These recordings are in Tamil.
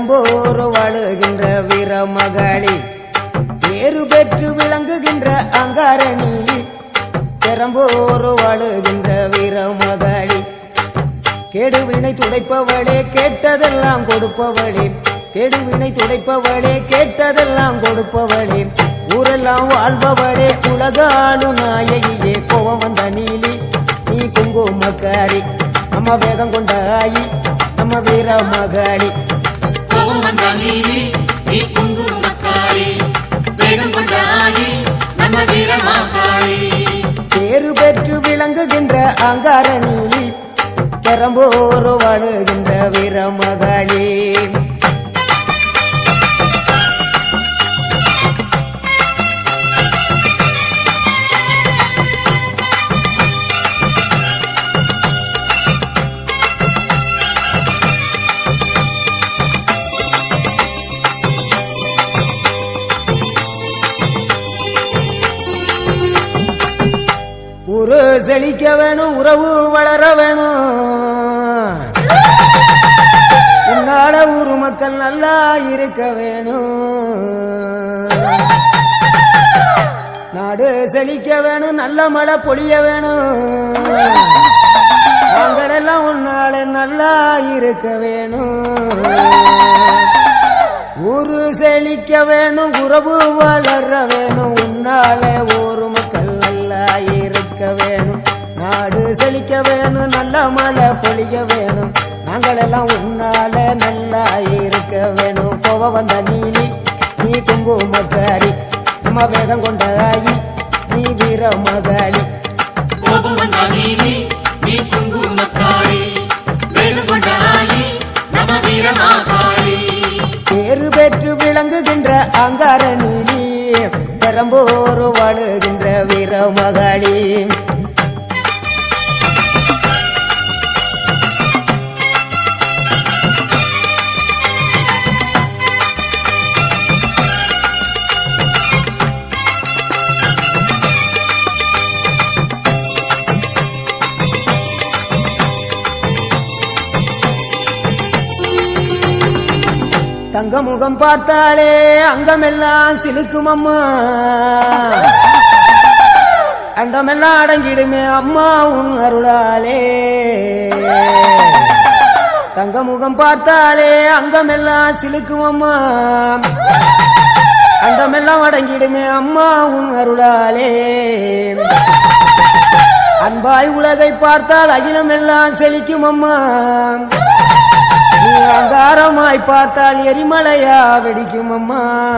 பெரம்போர் வாழுகின்ற வீரமகளி பேரு பெற்று விளங்குகின்ற அங்காரணி பெரம்போர் வாழுகின்ற வீரமகளி கேடுவினை துடைப்பவளே கேட்டதெல்லாம் கொடுப்பவளே கேடுவினை துடைப்பவளே கேட்டதெல்லாம் கொடுப்பவளே ஊரெல்லாம் வாழ்பவளே உலகாளு நாயகியே கோவம் வந்த நீலி நீ குங்குமக்காரி நம்ம வேகம் கொண்ட ஆயி நம்ம வீர மகாளி கோபம் வந்த நீதி நீ குங்குமக்காரி வேகம் கொண்டாயி நம்ம வீரமாகாளி பேரு பெற்று விளங்குகின்ற அங்கார நீலி பெரம்போர் வாழுகின்ற வீர மகாளி ஊரு செழிக்க வேணும் உறவு வளர வேணும் உன்னால ஊரு மக்கள் நல்லா இருக்க வேணும் நாடு செழிக்க வேணும் நல்ல மழை பொழிய வேணும் நாங்கள் எல்லாம் உன்னால நல்லா இருக்க வேணும் ஊரு செழிக்க வேணும் உறவு வளர வேணும் உன்னால ஊரு மக்கள் நல்லா இருக்க வேணும் நாடு செழிக்க வேணும் நல்ல மழை பொழிய வேணும் நாங்கள் எல்லாம் உன்னால நல்லா இருக்க வேணும் கோவ வந்த நீலி நீ குங்குமக்காரி நம்ம வேகம் கொண்ட ஆயி நீ வீர மகாளி கோபம் வந்த நீதி நீ குங்குமக்காரி வேகம் கொண்டாயி நம்ம வீரமாகாளி பேரு பெற்று விளங்குகின்ற அங்கார நீலி பெரம்போர் வாழுகின்ற வீர மகாளி தங்க முகம் பார்த்தாலே அங்கமெல்லாம் சிலுக்கும் அம்மா அண்டமெல்லாம் அடங்கிடுமே அம்மா உன் அருளாலே தங்க முகம் பார்த்தாலே அங்கமெல்லாம் சிலுக்கும் அம்மா அண்டமெல்லாம் அடங்கிடுமே அம்மா உன் அருளாலே அன்பாய் உலகை பார்த்தால் அகிலமெல்லாம் செழிக்கும் அம்மா நீ அங்காரமாய் பார்த்தால் எரிமலையா வெடிக்கும் அம்மா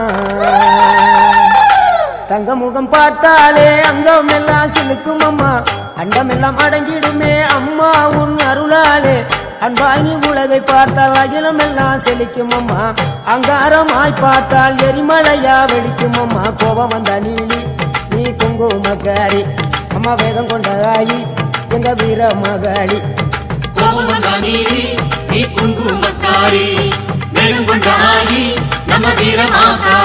தங்க முகம் பார்த்தாலே அங்கம் எல்லாம் சிலுக்கும் அம்மா அண்டம் எல்லாம் அடங்கிடுமே அம்மா உன் அருளாலே அன்பாய் நீ உலகை பார்த்தால் அகிலம் எல்லாம் செழிக்கும் அம்மா அங்காரமாய் பார்த்தால் எரிமலையா வெடிக்கும் அம்மா கோபம் வந்த நீலி நீ குங்குமக்காரி அம்மா வேகம் கொண்ட ஆயி எங்க வீர மகாளி கோபம் வந்த நீதி நீ குங்குமக்காரி வேகம் கொண்டாயி நம்ம வீரமாகாளி